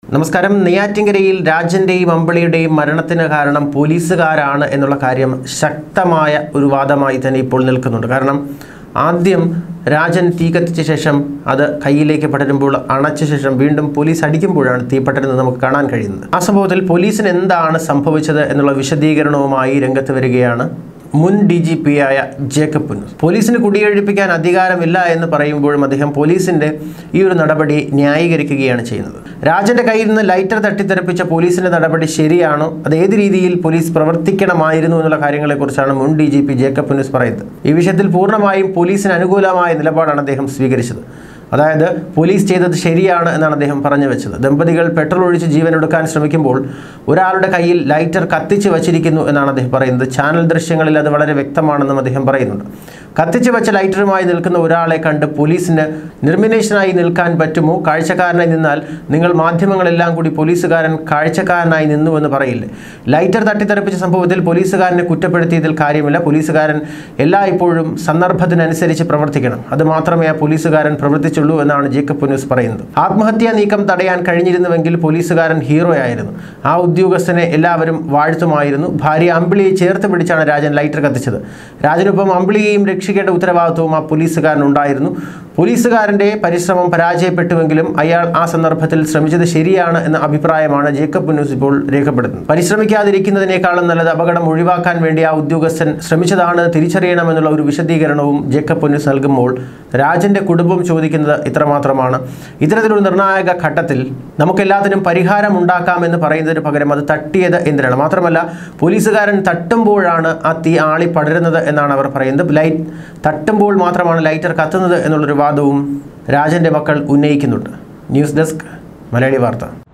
നമസ്കാരം നെയ്യാറ്റിൻകരയിൽ രാജന്റെയും അമ്പിളിയുടെയും മരണത്തിന് കാരണം പോലീസുകാരാണ് എന്നുള്ള കാര്യം ശക്തമായ ഒരു വാദമായി തന്നെ ഇപ്പോൾ നിൽക്കുന്നുണ്ട് കാരണം ആദ്യം രാജൻ തീ കത്തിച്ച ശേഷം അത് കയ്യിലേക്ക് പടരുമ്പോൾ അണച്ച ശേഷം വീണ്ടും പോലീസ് അടിക്കുമ്പോഴാണ് തീ പടരുന്നത് നമുക്ക് കാണാൻ കഴിയുന്നത് ആ സംഭവത്തിൽ പോലീസിന് എന്താണ് സംഭവിച്ചത് എന്നുള്ള വിശദീകരണവുമായി രംഗത്ത് വരികയാണ് മുൻ ഡി ജി പി ആയ ജേക്കബ് പുന്നൂസ് പോലീസിന് കുടിയൊഴിപ്പിക്കാൻ അധികാരമില്ല എന്ന് പറയുമ്പോഴും അദ്ദേഹം പോലീസിന്റെ ഈ ഒരു നടപടി ന്യായീകരിക്കുകയാണ് ചെയ്യുന്നത് രാജന്റെ കയ്യിൽ നിന്ന് ലൈറ്റർ തട്ടിത്തെറിപ്പിച്ച പോലീസിന്റെ നടപടി ശരിയാണോ അത് ഏത് രീതിയിൽ പോലീസ് പ്രവർത്തിക്കണമായിരുന്നു എന്നുള്ള കാര്യങ്ങളെക്കുറിച്ചാണ് മുൻ D G P Jacob Punnoose പറയുന്നത് ഈ വിഷയത്തിൽ പൂർണ്ണമായും പോലീസിന് അനുകൂലമായ നിലപാടാണ് അദ്ദേഹം സ്വീകരിച്ചത് അതായത് പോലീസ് ചെയ്തത് ശരിയാണ് എന്നാണ് അദ്ദേഹം പറഞ്ഞു വെച്ചത് ദമ്പതികൾ പെട്രോൾ ഒഴിച്ച് ജീവൻ എടുക്കാൻ ശ്രമിക്കുമ്പോൾ ഒരാളുടെ കയ്യിൽ ലൈറ്റർ കത്തിച്ച് വച്ചിരിക്കുന്നു എന്നാണ് അദ്ദേഹം പറയുന്നത് ചാനൽ ദൃശ്യങ്ങളിൽ അത് വളരെ വ്യക്തമാണെന്നും അദ്ദേഹം പറയുന്നുണ്ട് കത്തിച്ച് വെച്ച ലൈറ്ററുമായി നിൽക്കുന്ന ഒരാളെ കണ്ട് പോലീസിന് നിർമിനേഷനായി നിൽക്കാൻ പറ്റുമോ കാഴ്ചക്കാരനായി നിന്നാൽ നിങ്ങൾ മാധ്യമങ്ങളെല്ലാം കൂടി പോലീസുകാരൻ കാഴ്ചക്കാരനായി നിന്നുവെന്ന് പറയില്ലേ ലൈറ്റർ തട്ടിത്തെറിപ്പിച്ച സംഭവത്തിൽ പോലീസുകാരനെ കുറ്റപ്പെടുത്തിയതിൽ കാര്യമില്ല പോലീസുകാരൻ എല്ലായ്പ്പോഴും സന്ദർഭത്തിനനുസരിച്ച് പ്രവർത്തിക്കണം അത് മാത്രമേ ആ പോലീസുകാരൻ പ്രവർത്തിച്ചുള്ളൂ എന്നാണ് ജേക്കബ് പുനൂസ് പറയുന്നത് ആത്മഹത്യാ നീക്കം തടയാൻ കഴിഞ്ഞിരുന്നുവെങ്കിൽ പോലീസുകാരൻ ഹീറോയായിരുന്നു ആ ഉദ്യോഗസ്ഥനെ എല്ലാവരും വാഴ്ത്തുമായിരുന്നു ഭാര്യ അമ്പിളിയെ ചേർത്ത് പിടിച്ചാണ് രാജൻ ലൈറ്റർ കത്തിച്ചത് രാജനൊപ്പം അമ്പിളിയെയും രക്ഷിക്കേണ്ട ഉത്തരവാദിത്വവും ആ പോലീസുകാരനുണ്ടായിരുന്നു പോലീസുകാരൻ്റെ പരിശ്രമം പരാജയപ്പെട്ടുവെങ്കിലും അയാൾ ആ സന്ദർഭത്തിൽ ശ്രമിച്ചത് ശരിയാണ് എന്ന അഭിപ്രായമാണ് ജേക്കബ് പുന്നൂസ് ഇപ്പോൾ രേഖപ്പെടുത്തുന്നത് പരിശ്രമിക്കാതിരിക്കുന്നതിനേക്കാളും നല്ലത് അപകടം ഒഴിവാക്കാൻ വേണ്ടി ആ ഉദ്യോഗസ്ഥൻ ശ്രമിച്ചതാണ് തിരിച്ചറിയണമെന്നുള്ള ഒരു വിശദീകരണവും ജേക്കബ് പുന്നൂസ് നൽകുമ്പോൾ രാജന്റെ കുടുംബം ചോദിക്കുന്നത് ഇത്രമാത്രമാണ് ഇത്തരത്തിലൊരു നിർണായക ഘട്ടത്തിൽ നമുക്കെല്ലാത്തിനും പരിഹാരം ഉണ്ടാക്കാമെന്ന് പറയുന്നതിന് പകരം അത് തട്ടിയത് എന്തിനാണ് മാത്രമല്ല പോലീസുകാരൻ തട്ടുമ്പോഴാണ് ആ തീ ആളി പടരുന്നത് എന്നാണ് അവർ പറയുന്നത് ലൈറ്റ് തട്ടുമ്പോൾ മാത്രമാണ് ലൈറ്റർ കത്തുന്നത് എന്നുള്ളൊരു വാദവും രാജന്റെ മക്കൾ ഉന്നയിക്കുന്നുണ്ട് ന്യൂസ് ഡെസ്ക് മലയാളി വാർത്ത